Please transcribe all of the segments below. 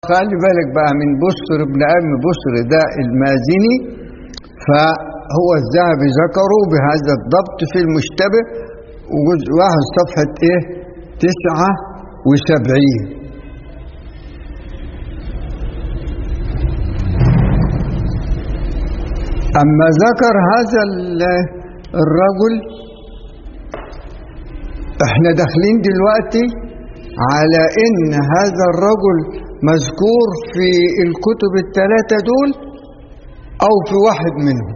خلي بالك بقى من بصر ابن أم بصر ده المازني فهو الذهبي ذكره بهذا الضبط في المشتبه وجزء واحد صفحة ايه تسعة وسبعين أما ذكر هذا ال- الرجل احنا داخلين دلوقتي على ان هذا الرجل مذكور في الكتب الثلاثة دول او في واحد منهم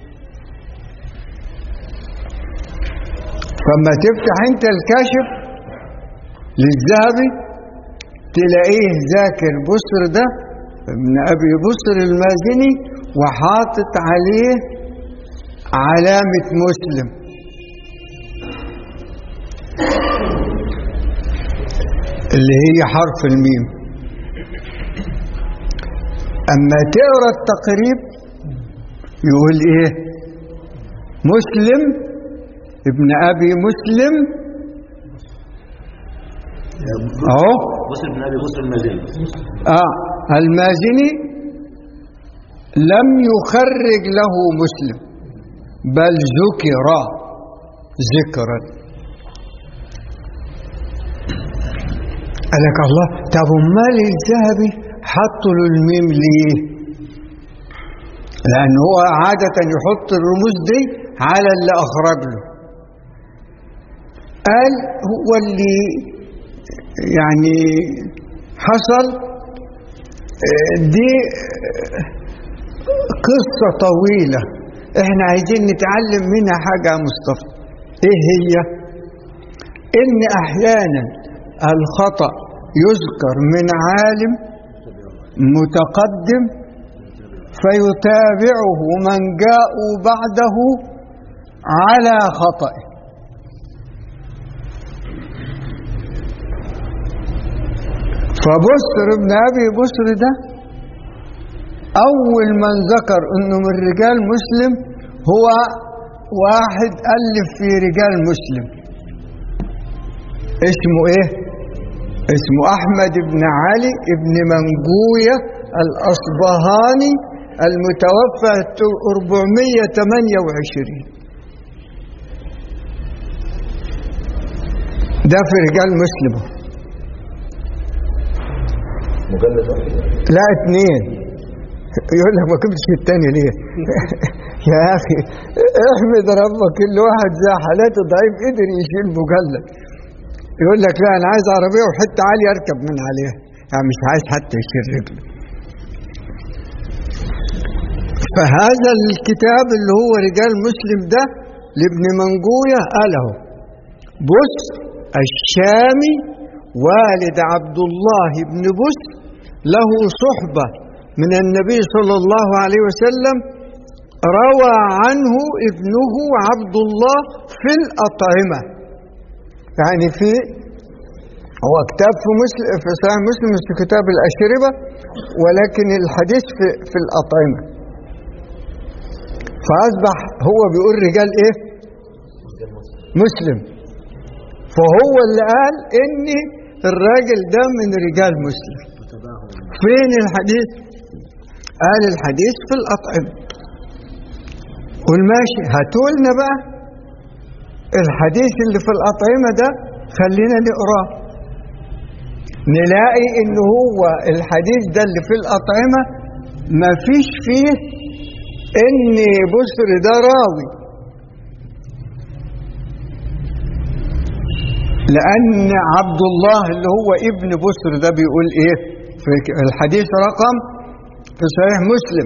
فما تفتح انت الكاشف للذهبي تلاقيه ذاكر بصر ده ابن ابي بصر المازني وحاطط عليه علامة مسلم اللي هي حرف الميم اما تقرا التقريب يقول ايه مسلم ابن ابي مسلم اهو مسلم بن ابي مسلم المازني اه المازني لم يخرج له مسلم بل ذكر ذكرا قال لك الله طب امال الذهبي حطوا له الميم ليه لان هو عاده يحط الرموز دي على اللي اخرج له قال هو اللي يعني حصل آه، دي آه، قصة طويلة احنا عايزين نتعلم منها حاجة يا مصطفى ايه هي ان احيانا الخطأ يذكر من عالم متقدم فيتابعه من جاءوا بعده على خطئه فبصر ابن ابي بصر ده اول من ذكر انه من رجال مسلم هو واحد الف في رجال مسلم اسمه ايه اسمه احمد بن علي بن منجويه الاصبهاني المتوفى 428 ده في رجال مسلم مجلد واحد لا اتنين يقول لك ما كنتش في التاني ليه يا اخي احمد ربك اللي واحد زي حالات ضعيف قدر يشيل مجلد يقول لك لا انا عايز عربيه وحته عاليه اركب من عليها يعني مش عايز حتى يشيل رجله فهذا الكتاب اللي هو رجال مسلم ده لابن منجويه قاله بص الشامي والد عبد الله بن بص له صحبة من النبي صلى الله عليه وسلم روى عنه ابنه عبد الله في الأطعمة يعني في هو كتاب في مسلم في صحيح مسلم في كتاب الأشربة ولكن الحديث في, في الأطعمة فأصبح هو بيقول رجال إيه مسلم فهو اللي قال إن الراجل ده من رجال مسلم فين الحديث قال الحديث في الأطعمة قل ماشي هاتولنا بقى الحديث اللي في الأطعمة ده خلينا نقراه نلاقي ان هو الحديث ده اللي في الأطعمة ما فيش فيه ان بسر ده راوي لأن عبد الله اللي هو ابن بسر ده بيقول إيه في الحديث رقم في صحيح مسلم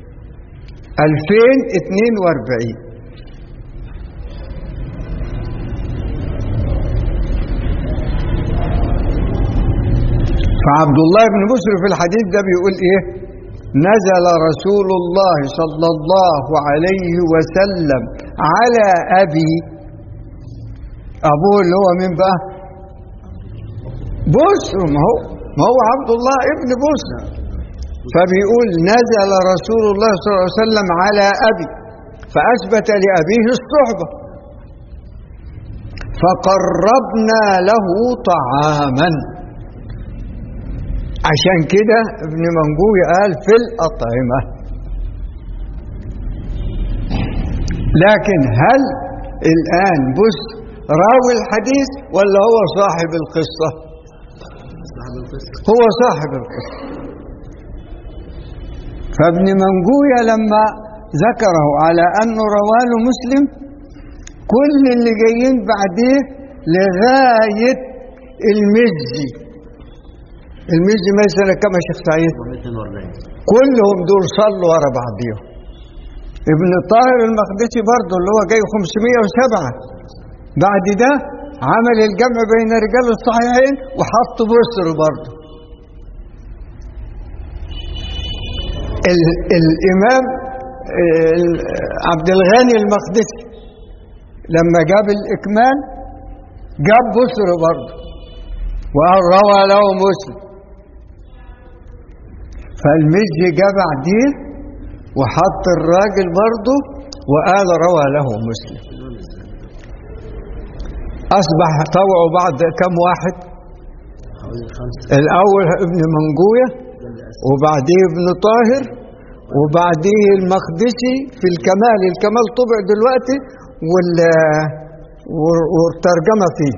2042 فعبد الله بن بسر في الحديث ده بيقول إيه نزل رسول الله صلى الله عليه وسلم على أبي أبوه اللي هو مين بقى بسر ما هو ما هو عبد الله ابن بسر فبيقول نزل رسول الله صلى الله عليه وسلم على أبي فأثبت لأبيه الصحبة فقربنا له طعاما عشان كده ابن منجوي قال في الأطعمة لكن هل الآن بص راوي الحديث ولا هو صاحب القصة هو صاحب القصة فابن منجوية لما ذكره على أنه رواه مسلم كل اللي جايين بعديه لغاية المزي المزي مثلا كما شيخ سعيد 240 كلهم دول صلوا ورا بعضيهم ابن طاهر المقدسي برضه اللي هو جاي 507 بعد ده عمل الجمع بين رجال الصحيحين وحط بصر برضه ال- الإمام آه، ال- عبد الغني المقدسي لما جاب الإكمال جاب بصر برضه وقال روى له مسلم فالمزي جاب بعديه وحط الراجل برضه وقال روى له مسلم أصبح طوعوا بعض كم واحد حوالي خمسة الأول ابن منجوية وبعديه ابن طاهر وبعديه المقدسي في الكمال الكمال طبع دلوقتي وال والترجمة فيه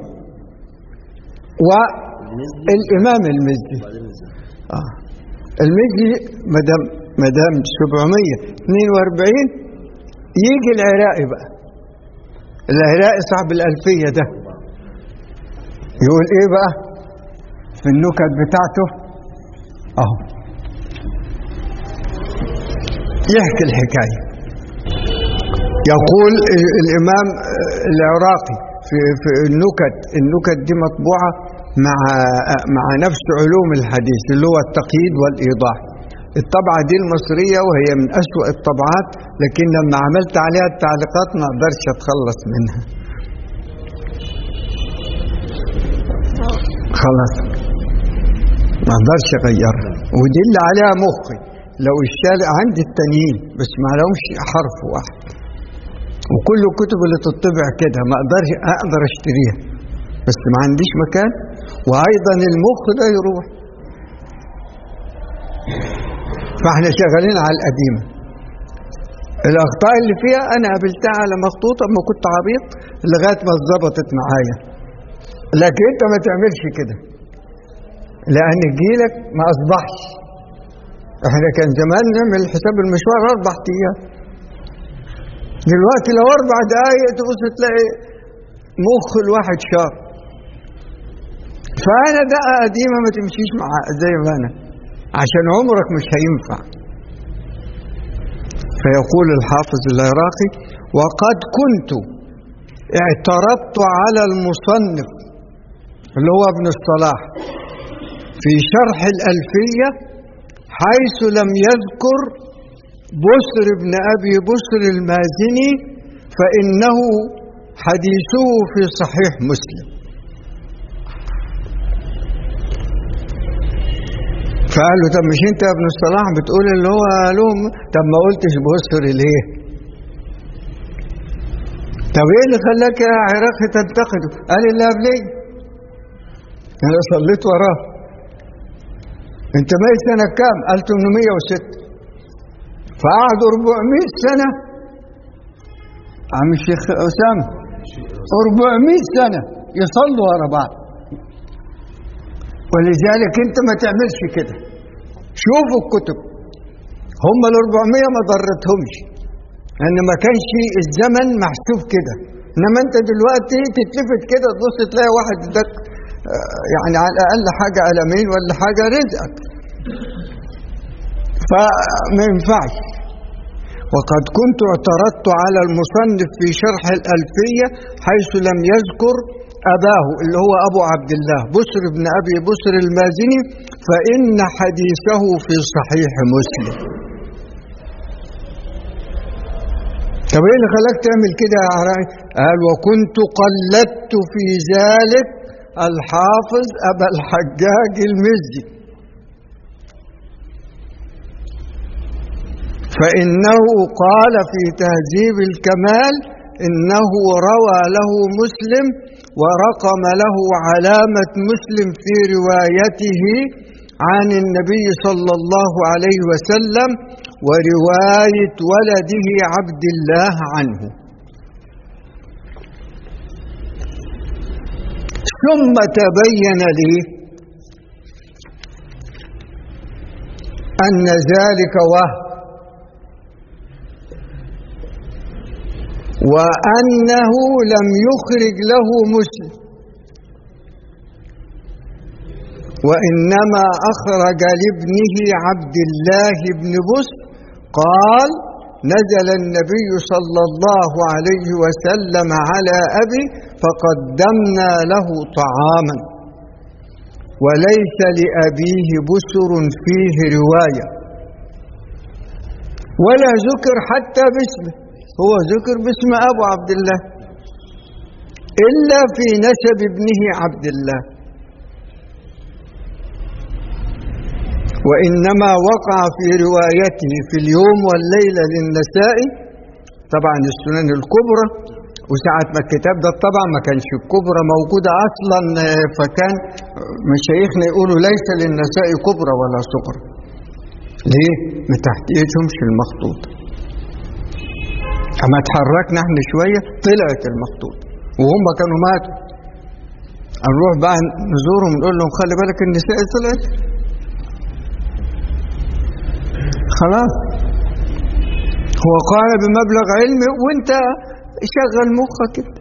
والإمام المزي وبعدين نزل آه. المزي مدام مدام 742 يجي العراقي بقى العراقي صاحب الألفية ده يقول إيه بقى في النكت بتاعته أهو يحكي الحكاية يقول ال- الإمام العراقي في, في النكت النكت دي مطبوعة مع مع نفس علوم الحديث اللي هو التقييد والإيضاح الطبعة دي المصرية وهي من أسوأ الطبعات لكن لما عملت عليها التعليقات ما أقدرش أتخلص منها خلاص ما أقدرش أغيرها ودي اللي عليها مخي لو الشارع عندي التانيين بس ما لهمش حرف واحد وكل الكتب اللي تطبع كده ما اقدرش اقدر اشتريها بس ما عنديش مكان وايضا المخ ده يروح فاحنا شغالين على القديمه الاخطاء اللي فيها انا قابلتها على مخطوطه ما كنت عبيط لغايه ما اتظبطت معايا لكن انت ما تعملش كده لان جيلك ما اصبحش احنا كان زمان نعمل حساب المشوار اربع ايام دلوقتي لو اربع دقايق تبص تلاقي مخ الواحد شار فانا دقه قديمه ما تمشيش مع زي ما انا عشان عمرك مش هينفع فيقول الحافظ العراقي وقد كنت اعترضت على المصنف اللي هو ابن الصلاح في شرح الألفية حيث لم يذكر بسر بن أبي بسر المازني فإنه حديثه في صحيح مسلم فقال له طب مش انت يا ابن الصلاح بتقول اللي هو لهم طب ما قلتش بسر ليه طب ايه اللي خلاك يا عراقي تنتقده قال اللي قبلي انا صليت وراه انت ميت سنه كام قال 806 فقعدوا 400 سنه عم الشيخ اسامه 400 سنه يصلوا ورا بعض ولذلك انت ما تعملش كده شوفوا الكتب هم ال 400 ما ضرتهمش لان ما كانش الزمن محسوب كده انما انت دلوقتي تتلفت كده تبص تلاقي واحد اداك آه، يعني على الاقل حاجه قلمين ولا حاجه رزقك فما ينفعش وقد كنت اعترضت على المصنف في شرح الألفية حيث لم يذكر أباه اللي هو أبو عبد الله بسر بن أبي بسر المازني فإن حديثه في صحيح مسلم طب ايه اللي خلاك تعمل كده يا عراي قال وكنت قلدت في ذلك الحافظ أبا الحجاج المزي فإنه قال في تهذيب الكمال إنه روى له مسلم ورقم له علامة مسلم في روايته عن النبي صلى الله عليه وسلم ورواية ولده عبد الله عنه ثم تبين لي أن ذلك وهم وأنه لم يخرج له مسلم وإنما أخرج لابنه عبد الله بن بسر قال نزل النبي صلى الله عليه وسلم على أبي فقدمنا له طعاما وليس لأبيه بسر فيه رواية ولا ذكر حتى باسمه هو ذكر باسم أبو عبد الله إلا في نسب ابنه عبد الله وإنما وقع في روايته في اليوم والليلة للنسائي طبعا السنن الكبرى وساعة ما الكتاب ده طبعا ما كانش الكبرى موجودة أصلا فكان مشايخنا يقولوا ليس للنساء كبرى ولا صغرى ليه؟ ما تحتيتهمش المخطوط أما اتحركنا احنا شوية طلعت المخطوط وهم كانوا ماتوا نروح بقى نزورهم نقول لهم خلي بالك النساء طلعت خلاص هو قال بمبلغ علمي وانت شغل مخك كده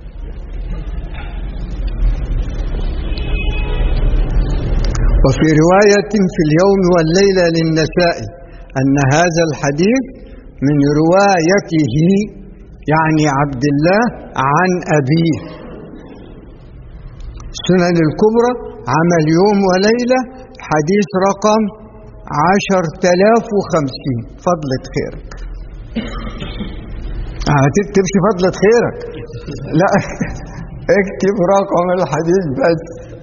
وفي رواية في اليوم والليلة للنساء أن هذا الحديث من روايته يعني عبد الله عن أبيه سنن الكبرى عمل يوم وليلة حديث رقم عشر تلاف وخمسين فضلة خيرك هتكتبش فضلة خيرك لا اكتب رقم الحديث بس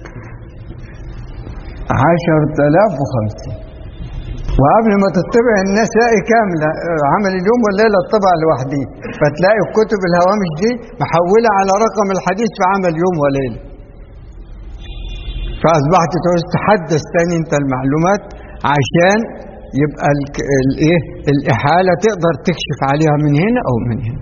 عشر تلاف وخمسين وقبل ما تطبع النسائي كاملة عمل اليوم والليلة الطبع لوحديه فتلاقي الكتب الهوامش دي محولة على رقم الحديث في عمل يوم وليلة فأصبحت تعوز تحدث تاني انت المعلومات عشان يبقى الايه الإحالة تقدر تكشف عليها من هنا أو من هنا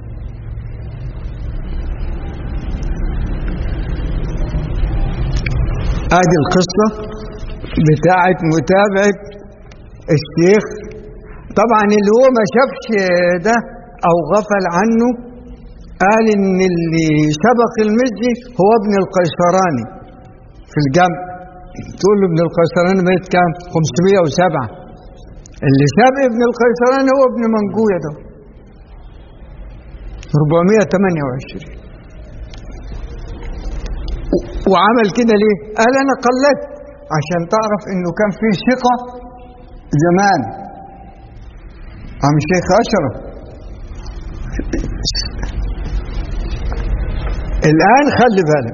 ادي القصة بتاعت متابعة الشيخ طبعا اللي هو ما شافش ده او غفل عنه قال ان اللي سبق المزي هو ابن القيصراني في الجمع تقول له ابن القيصراني ميت كام 507 اللي ساب ابن القيصراني هو ابن منجوية ده 428 وعمل كده ليه قال انا قلدت عشان تعرف انه كان فيه ثقة زمان عم شيخ اشرف الان خلي بالك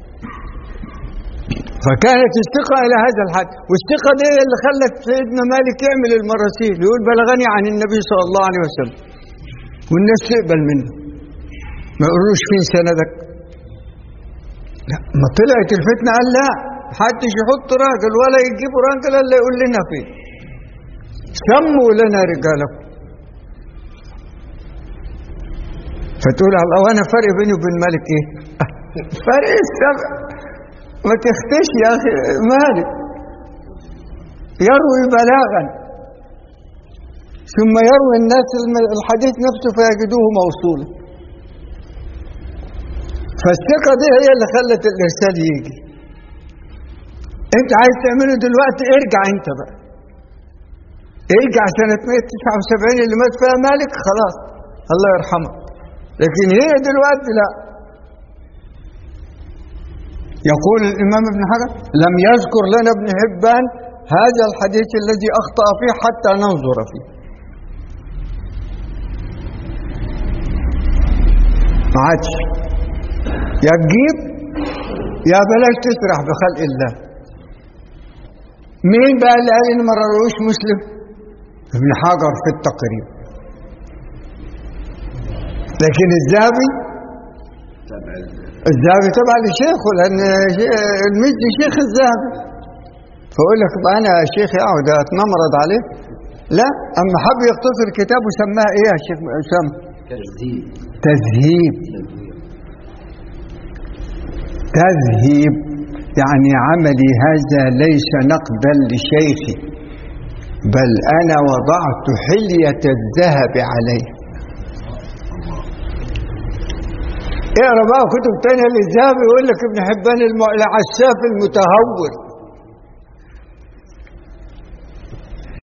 فكانت الثقة إلى هذا الحد والثقة دي اللي خلت سيدنا مالك يعمل المراسيل يقول بلغني عن النبي صلى الله عليه وسلم والناس تقبل منه ما يقولوش فين سندك لا ما طلعت الفتنة قال لا محدش يحط راجل ولا يجيب راجل الا يقول لنا فين سموا لنا رجالكم فتقول الله وانا فرق بيني وبين مالك ايه فرق السبع ما تختش يا اخي مالك يروي بلاغا ثم يروي الناس الحديث نفسه فيجدوه موصولا فالثقة دي هي اللي خلت الإرسال يجي أنت عايز تعمله دلوقتي ارجع أنت بقى ارجع سنة 179 اللي مات فيها مالك خلاص الله يرحمه لكن هي دلوقتي لا يقول الإمام ابن حجر لم يذكر لنا ابن حبان هذا الحديث الذي أخطأ فيه حتى ننظر فيه ما عادش يا تجيب يا بلاش تسرح بخلق الله مين بقى اللي قال ان ما رويش مسلم ابن حجر في التقريب لكن الذهبي الذهبي تبع لشيخه لان المجد شيخ الذهبي فيقول لك بقى انا يا شيخ اقعد اتنمرض عليه لا اما حب يختصر كتاب وسماها ايه يا شيخ اسامه تجديد تذهيب تذهيب يعني عملي هذا ليس نقدا لشيخي بل انا وضعت حليه الذهب عليه اقرا بقى كتب تانية للذهب يقول لك ابن حبان الم- العساف المتهور